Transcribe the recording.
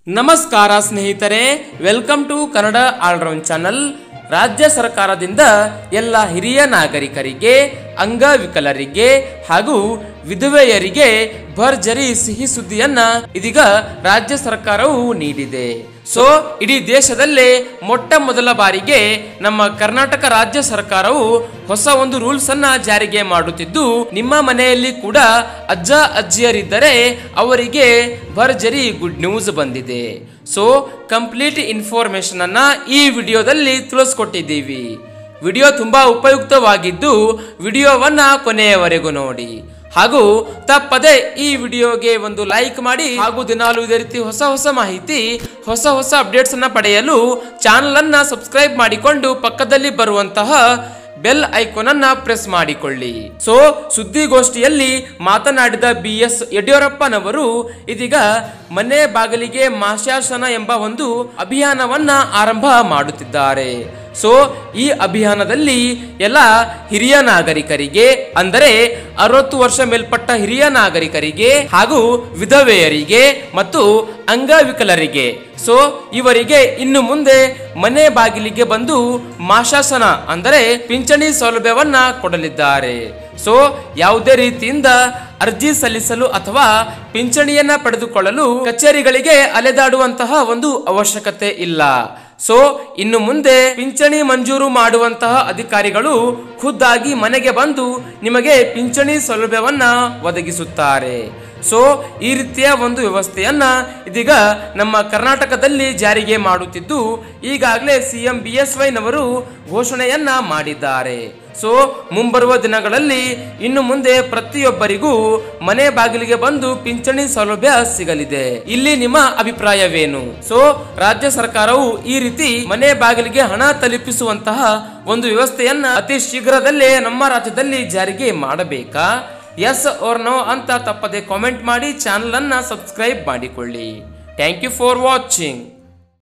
ನಮಸ್ಕಾರ ಸ್ನೇಹಿತರೆ welcome to Kannada allround channel ರಾಜ್ಯ ಸರ್ಕಾರದಿಂದ ಎಲ್ಲ ಹಿರಿಯ ನಾಗರಿಕರಿಗೆ ಅಂಗವಿಕಲರಿಗೆ ಹಾಗೂ ವಿಧವೆಯರಿಗೆ ಭರ್ಜರಿ ಸಿಹಿ ಸುದ್ದಿಯನ್ನ ಇದೀಗ ರಾಜ್ಯ ಸರ್ಕಾರವು ನೀಡಿದೆ ಸೊ ಇಡೀ ದೇಶದಲ್ಲೇ ಮೊಟ್ಟ ಮೊದಲ ಬಾರಿಗೆ ನಮ್ಮ ಕರ್ನಾಟಕ ರಾಜ್ಯ ಸರ್ಕಾರವು ಹೊಸ ಒಂದು ರೂಲ್ಸ್ ಅನ್ನ ಜಾರಿಗೆ ಮಾಡುತ್ತಿದ್ದು ನಿಮ್ಮ ಮನೆಯಲ್ಲಿ ಕೂಡ ಅಜ್ಜ ಅಜ್ಜಿಯರಿದ್ದರೆ ಅವರಿಗೆ ಭರ್ಜರಿ ಗುಡ್ ನ್ಯೂಸ್ ಬಂದಿದೆ ಸೊ ಕಂಪ್ಲೀಟ್ ಇನ್ಫಾರ್ಮೇಶನ್ ಅನ್ನ ಈ ವಿಡಿಯೋದಲ್ಲಿ ತಿಳಿಸ್ಕೊಟ್ಟಿದ್ದೀವಿ ವಿಡಿಯೋ ತುಂಬಾ ಉಪಯುಕ್ತವಾಗಿದ್ದು ವಿಡಿಯೋವನ್ನ ಕೊನೆಯವರೆಗೂ ನೋಡಿ ಹಾಗೂ ತಪ್ಪದೆ ಈ ವಿಡಿಯೋಗೆ ಒಂದು ಲೈಕ್ ಮಾಡಿ ಹಾಗೂ ದಿನಾಲು ಇದೇ ರೀತಿ ಹೊಸ ಹೊಸ ಮಾಹಿತಿ ಹೊಸ ಹೊಸ ಅಪ್ಡೇಟ್ಸ್ ಅನ್ನ ಪಡೆಯಲು ಚಾನಲ್ ಅನ್ನ ಸಬ್ಸ್ಕ್ರೈಬ್ ಮಾಡಿಕೊಂಡು ಪಕ್ಕದಲ್ಲಿ ಬರುವಂತಹ ಬೆಲ್ ಐಕಾನ್ ಅನ್ನ ಪ್ರೆಸ್ ಮಾಡಿಕೊಳ್ಳಿ ಸೊ ಸುದ್ದಿಗೋಷ್ಠಿಯಲ್ಲಿ ಮಾತನಾಡಿದ ಬಿ ಎಸ್ ಯಡಿಯೂರಪ್ಪನವರು ಇದೀಗ ಮನೆ ಬಾಗಿಲಿಗೆ ಮಾಶಾಸನ ಎಂಬ ಒಂದು ಅಭಿಯಾನವನ್ನ ಆರಂಭ ಮಾಡುತ್ತಿದ್ದಾರೆ ಸೊ ಈ ಅಭಿಯಾನದಲ್ಲಿ ಎಲ್ಲ ಹಿರಿಯ ನಾಗರಿಕರಿಗೆ ಅಂದರೆ ಅರವತ್ತು ವರ್ಷ ಮೇಲ್ಪಟ್ಟ ಹಿರಿಯ ನಾಗರಿಕರಿಗೆ ಹಾಗೂ ವಿಧವೆಯರಿಗೆ ಮತ್ತು ಅಂಗವಿಕಲರಿಗೆ ಸೊ ಇವರಿಗೆ ಇನ್ನು ಮುಂದೆ ಮನೆ ಬಾಗಿಲಿಗೆ ಬಂದು ಮಾಶಾಸನ ಅಂದರೆ ಪಿಂಚಣಿ ಸೌಲಭ್ಯವನ್ನ ಕೊಡಲಿದ್ದಾರೆ ಸೊ ಯಾವುದೇ ರೀತಿಯಿಂದ ಅರ್ಜಿ ಸಲ್ಲಿಸಲು ಅಥವಾ ಪಿಂಚಣಿಯನ್ನ ಪಡೆದುಕೊಳ್ಳಲು ಕಚೇರಿಗಳಿಗೆ ಅಲೆದಾಡುವಂತಹ ಒಂದು ಅವಶ್ಯಕತೆ ಇಲ್ಲ ಸೊ ಇನ್ನು ಮುಂದೆ ಪಿಂಚಣಿ ಮಂಜೂರು ಮಾಡುವಂತಹ ಅಧಿಕಾರಿಗಳು ಖುದ್ದಾಗಿ ಮನೆಗೆ ಬಂದು ನಿಮಗೆ ಪಿಂಚಣಿ ಸೌಲಭ್ಯವನ್ನ ಒದಗಿಸುತ್ತಾರೆ ಸೊ ಈ ರೀತಿಯ ಒಂದು ವ್ಯವಸ್ಥೆಯನ್ನ ಇದೀಗ ನಮ್ಮ ಕರ್ನಾಟಕದಲ್ಲಿ ಜಾರಿಗೆ ಮಾಡುತ್ತಿದ್ದು ಈಗಾಗಲೇ ಸಿಎಂ ಬಿ ಎಸ್ ವೈನವರು ಘೋಷಣೆಯನ್ನ ಮಾಡಿದ್ದಾರೆ ಸೊ ಮುಂಬರುವ ದಿನಗಳಲ್ಲಿ ಇನ್ನು ಮುಂದೆ ಪ್ರತಿಯೊಬ್ಬರಿಗೂ ಮನೆ ಬಾಗಿಲಿಗೆ ಬಂದು ಪಿಂಚಣಿ ಸೌಲಭ್ಯ ಸಿಗಲಿದೆ ಇಲ್ಲಿ ನಿಮ್ಮ ಅಭಿಪ್ರಾಯವೇನು ಸೊ ರಾಜ್ಯ ಸರ್ಕಾರವು ಈ ರೀತಿ ಮನೆ ಬಾಗಿಲಿಗೆ ಹಣ ತಲುಪಿಸುವಂತಹ ಒಂದು ವ್ಯವಸ್ಥೆಯನ್ನ ಅತಿ ಶೀಘ್ರದಲ್ಲೇ ನಮ್ಮ ರಾಜ್ಯದಲ್ಲಿ ಜಾರಿಗೆ ಮಾಡಬೇಕಾ ಎಸ್ ಓರ್ ನೋ ಅಂತ ತಪ್ಪದೆ ಕಾಮೆಂಟ್ ಮಾಡಿ ಚಾನಲ್ ಅನ್ನ ಸಬ್ಸ್ಕ್ರೈಬ್ ಮಾಡಿಕೊಳ್ಳಿ ಥ್ಯಾಂಕ್ ಯು ಫಾರ್ ವಾಚಿಂಗ್